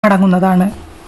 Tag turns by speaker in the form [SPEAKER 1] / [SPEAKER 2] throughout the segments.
[SPEAKER 1] മടങ്ങുന്നതാണ്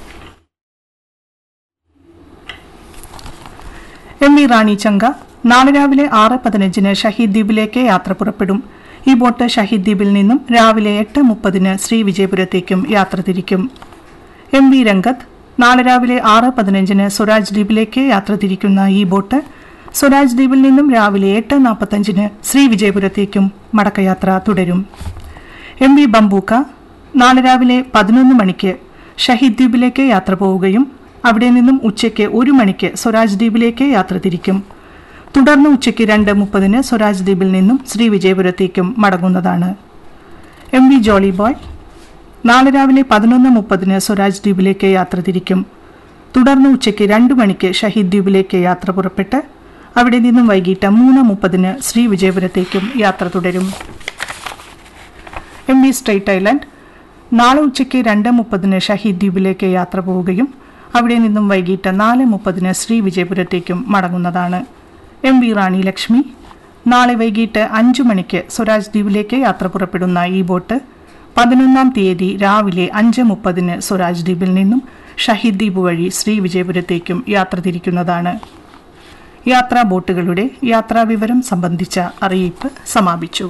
[SPEAKER 1] M V റാണി ചങ്ക നാളെ രാവിലെ ആറ് പതിനഞ്ചിന് ഷഹീദ് ദ്വീപിലേക്ക് യാത്ര പുറപ്പെടും ഈ ബോട്ട് ഷഹീദ് ദ്വീപിൽ നിന്നും രാവിലെ എട്ട് മുപ്പതിന് ശ്രീവിജയപുരത്തേക്കും യാത്ര തിരിക്കും എം വി രംഗത്ത് നാളെ രാവിലെ ആറ് പതിനഞ്ചിന് സ്വരാജ് ദ്വീപിലേക്ക് യാത്ര തിരിക്കുന്ന ഈ ബോട്ട് സ്വരാജ് ദ്വീപിൽ നിന്നും രാവിലെ എട്ട് നാൽപ്പത്തഞ്ചിന് ശ്രീവിജയപുരത്തേക്കും മടക്കയാത്ര തുടരും എം വി ബംബൂക്ക നാളെ രാവിലെ പതിനൊന്ന് മണിക്ക് ഷഹീദ് ദ്വീപിലേക്ക് യാത്ര പോവുകയും അവിടെ നിന്നും ഉച്ചയ്ക്ക് ഒരു മണിക്ക് സ്വരാജ് ദ്വീപിലേക്ക് യാത്ര തിരിക്കും തുടർന്ന് ഉച്ചയ്ക്ക് രണ്ട് മുപ്പതിന് സ്വരാജ് ദ്വീപിൽ നിന്നും ശ്രീവിജയപുരത്തേക്കും മടങ്ങുന്നതാണ് എം വി ജോളി ബോയ് നാളെ രാവിലെ പതിനൊന്ന് മുപ്പതിന് സ്വരാജ് ദ്വീപിലേക്ക് യാത്ര തിരിക്കും തുടർന്ന് ഉച്ചയ്ക്ക് രണ്ട് മണിക്ക് ഷഹീദ് ദ്വീപിലേക്ക് യാത്ര പുറപ്പെട്ട് അവിടെ നിന്നും വൈകിട്ട് മൂന്ന് മുപ്പതിന് ശ്രീവിജയപുരത്തേക്കും യാത്ര തുടരും എം വി സ്ട്രൈറ്റ് ഐലൻഡ് നാളെ ഉച്ചയ്ക്ക് രണ്ട് മുപ്പതിന് ഷഹീദ് ദ്വീപിലേക്ക് യാത്ര പോവുകയും അവിടെ നിന്നും വൈകിട്ട് നാല് മുപ്പതിന് ശ്രീവിജയപുരത്തേക്കും മടങ്ങുന്നതാണ് എം വി റാണി ലക്ഷ്മി നാളെ വൈകിട്ട് അഞ്ചു മണിക്ക് സ്വരാജ് ദ്വീപിലേക്ക് യാത്ര പുറപ്പെടുന്ന ഈ ബോട്ട് പതിനൊന്നാം തീയതി രാവിലെ അഞ്ച് മുപ്പതിന് സ്വരാജ് ദ്വീപിൽ നിന്നും ഷഹീദ് ദ്വീപ് വഴി ശ്രീവിജയപുരത്തേക്കും യാത്ര തിരിക്കുന്നതാണ് യാത്രാ ബോട്ടുകളുടെ യാത്രാ വിവരം സംബന്ധിച്ച അറിയിപ്പ് സമാപിച്ചു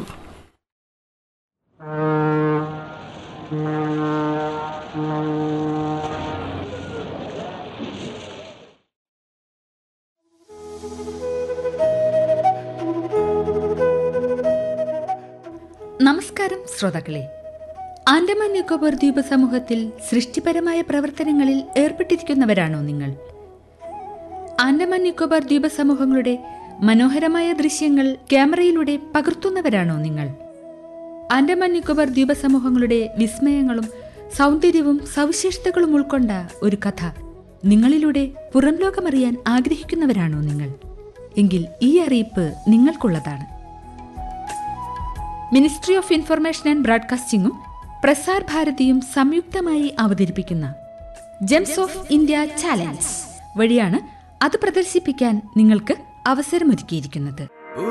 [SPEAKER 2] നമസ്കാരം ശ്രോതാക്കളെ ആൻഡമാൻ നിക്കോബാർ ദ്വീപ സമൂഹത്തിൽ സൃഷ്ടിപരമായ പ്രവർത്തനങ്ങളിൽ ഏർപ്പെട്ടിരിക്കുന്നവരാണോ നിങ്ങൾ ആൻഡമാൻ നിക്കോബാർ ദ്വീപ സമൂഹങ്ങളുടെ മനോഹരമായ ദൃശ്യങ്ങൾ ക്യാമറയിലൂടെ പകർത്തുന്നവരാണോ നിങ്ങൾ ആൻഡമാൻ നിക്കോബാർ ദ്വീപ സമൂഹങ്ങളുടെ വിസ്മയങ്ങളും സൗന്ദര്യവും സവിശേഷതകളും ഉൾക്കൊണ്ട ഒരു കഥ നിങ്ങളിലൂടെ പുറം ലോകമറിയാൻ ആഗ്രഹിക്കുന്നവരാണോ നിങ്ങൾ എങ്കിൽ ഈ അറിയിപ്പ് നിങ്ങൾക്കുള്ളതാണ് മിനിസ്ട്രി ഓഫ് ഇൻഫർമേഷൻ ആൻഡ് ബ്രോഡ്കാസ്റ്റിംഗും പ്രസാർ ഭാരതിയും സംയുക്തമായി അവതരിപ്പിക്കുന്ന ജെംസ് ഓഫ് ഇന്ത്യ ചാലഞ്ച് വഴിയാണ് അത് പ്രദർശിപ്പിക്കാൻ നിങ്ങൾക്ക് അവസരമൊരുക്കിയിരിക്കുന്നത്